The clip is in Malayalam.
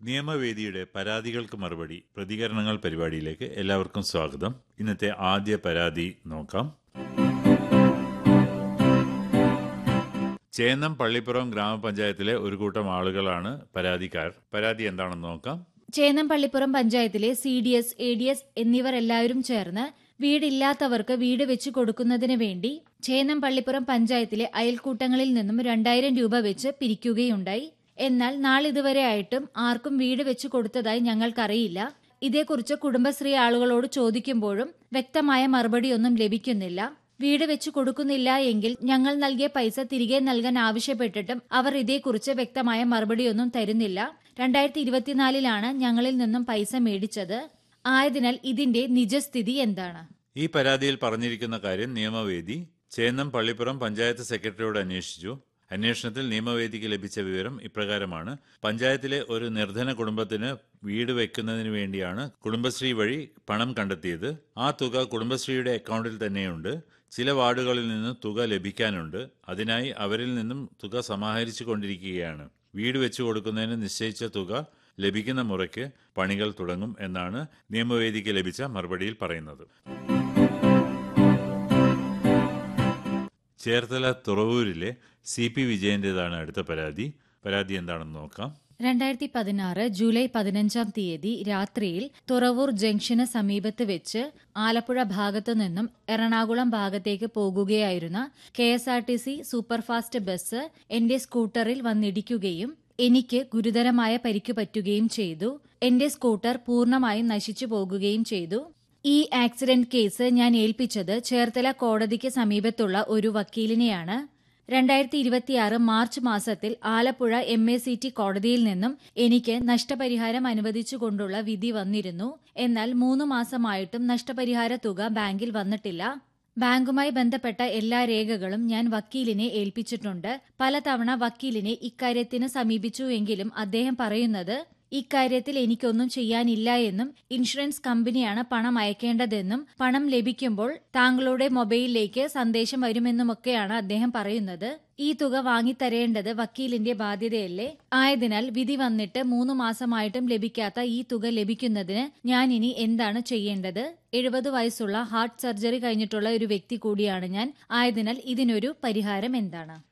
നിയമവേദിയുടെ പരാതികൾക്ക് മറുപടി പ്രതികരണങ്ങൾ പരിപാടിയിലേക്ക് എല്ലാവർക്കും സ്വാഗതം ഇന്നത്തെ ആദ്യ പരാതി നോക്കാം ചേന്നം പള്ളിപ്പുറം ഗ്രാമപഞ്ചായത്തിലെ ഒരു കൂട്ടം ആളുകളാണ് പരാതിക്കാർ പരാതി എന്താണെന്ന് നോക്കാം ചേന്നം പള്ളിപ്പുറം പഞ്ചായത്തിലെ C D S A D S എന്നിവർ എല്ലാവരും ചേർന്ന് വീടില്ലാത്തവർക്ക് വീട് വെച്ച് കൊടുക്കുന്നതിന് വേണ്ടി ചേന്നം പള്ളിപ്പുറം പഞ്ചായത്തിലെ അയൽക്കൂട്ടങ്ങളിൽ നിന്നും രണ്ടായിരം രൂപ വെച്ച് പിരിക്കുകയുണ്ടായി എന്നാൽ നാളിതുവരെ ആയിട്ടും ആർക്കും വീട് വെച്ച് കൊടുത്തതായി ഞങ്ങൾക്കറിയില്ല ഇതേക്കുറിച്ച് കുടുംബശ്രീ ആളുകളോട് ചോദിക്കുമ്പോഴും വ്യക്തമായ മറുപടിയൊന്നും ലഭിക്കുന്നില്ല വീട് വെച്ച് കൊടുക്കുന്നില്ല എങ്കിൽ ഞങ്ങൾ നൽകിയ പൈസ തിരികെ നൽകാൻ ആവശ്യപ്പെട്ടിട്ടും അവർ ഇതേക്കുറിച്ച് വ്യക്തമായ മറുപടിയൊന്നും തരുന്നില്ല രണ്ടായിരത്തി ഇരുപത്തിനാലിലാണ് ഞങ്ങളിൽ നിന്നും പൈസ മേടിച്ചത് ആയതിനാൽ ഇതിന്റെ നിജസ്ഥിതി എന്താണ് ഈ പരാതിയിൽ പറഞ്ഞിരിക്കുന്ന കാര്യം നിയമവേദി ചേന്നം പള്ളിപ്പുറം പഞ്ചായത്ത് സെക്രട്ടറിയോട് അന്വേഷിച്ചു അന്വേഷണത്തിൽ നിയമവേദിക്ക് ലഭിച്ച വിവരം ഇപ്രകാരമാണ് പഞ്ചായത്തിലെ ഒരു നിർധന കുടുംബത്തിന് വീട് വെക്കുന്നതിന് വേണ്ടിയാണ് കുടുംബശ്രീ വഴി പണം കണ്ടെത്തിയത് ആ തുക കുടുംബശ്രീയുടെ അക്കൗണ്ടിൽ തന്നെയുണ്ട് ചില വാർഡുകളിൽ നിന്ന് തുക ലഭിക്കാനുണ്ട് അതിനായി അവരിൽ നിന്നും തുക സമാഹരിച്ചു കൊണ്ടിരിക്കുകയാണ് വീട് വെച്ചു കൊടുക്കുന്നതിന് നിശ്ചയിച്ച തുക ലഭിക്കുന്ന മുറയ്ക്ക് പണികൾ തുടങ്ങും എന്നാണ് നിയമവേദിക്ക് ലഭിച്ച മറുപടിയിൽ പറയുന്നത് ചേർത്തല തുറവൂരിലെ സി പി വിജയന്റേതാണ് അടുത്ത പരാതി പരാതി എന്താണെന്ന് നോക്കാം രണ്ടായിരത്തി പതിനാറ് ജൂലൈ പതിനഞ്ചാം തീയതി രാത്രിയിൽ തുറവൂർ ജംഗ്ഷന് സമീപത്ത് വെച്ച് ആലപ്പുഴ ഭാഗത്തു നിന്നും എറണാകുളം ഭാഗത്തേക്ക് പോകുകയായിരുന്ന K S R T C superfast bus എന്റെ സ്കൂട്ടറിൽ വന്നിടിക്കുകയും എനിക്ക് ഗുരുതരമായ പരിക്കു പറ്റുകയും ചെയ്തു എന്റെ സ്കൂട്ടർ പൂർണ്ണമായും നശിച്ചു പോകുകയും ചെയ്തു ഈ ആക്സിഡന്റ് കേസ് ഞാൻ ഏൽപ്പിച്ചത് ചേർത്തല കോടതിക്ക് സമീപത്തുള്ള ഒരു വക്കീലിനെയാണ് രണ്ടായിരത്തി ഇരുപത്തിയാറ് മാർച്ച് മാസത്തിൽ Alappuzha M A C T കോടതിയിൽ നിന്നും എനിക്ക് നഷ്ടപരിഹാരം അനുവദിച്ചുകൊണ്ടുള്ള വിധി വന്നിരുന്നു എന്നാൽ മൂന്ന് മാസമായിട്ടും നഷ്ടപരിഹാര തുക ബാങ്കിൽ വന്നിട്ടില്ല ബാങ്കുമായി ബന്ധപ്പെട്ട എല്ലാ രേഖകളും ഞാൻ വക്കീലിനെ ഏൽപ്പിച്ചിട്ടുണ്ട് പലതവണ വക്കീലിനെ ഇക്കാര്യത്തിന് സമീപിച്ചുവെങ്കിലും അദ്ദേഹം പറയുന്നത് ഇക്കാര്യത്തിൽ എനിക്കൊന്നും ചെയ്യാനില്ല എന്നും ഇൻഷുറൻസ് കമ്പനിയാണ് പണം അയക്കേണ്ടതെന്നും പണം ലഭിക്കുമ്പോൾ താങ്കളുടെ മൊബൈലിലേക്ക് സന്ദേശം വരുമെന്നുമൊക്കെയാണ് അദ്ദേഹം പറയുന്നത് ഈ തുക വാങ്ങിത്തരേണ്ടത് വക്കീലിന്റെ ബാധ്യതയല്ലേ ആയതിനാൽ വിധി വന്നിട്ട് മൂന്ന് മാസമായിട്ടും ലഭിക്കാത്ത ഈ തുക ലഭിക്കുന്നതിന് ഞാൻ ഇനി എന്താണ് ചെയ്യേണ്ടത് എഴുപത് വയസ്സുള്ള ഹാർട്ട് സർജറി കഴിഞ്ഞിട്ടുള്ള ഒരു വ്യക്തി കൂടിയാണ് ഞാൻ ആയതിനാൽ ഇതിനൊരു പരിഹാരം എന്താണ്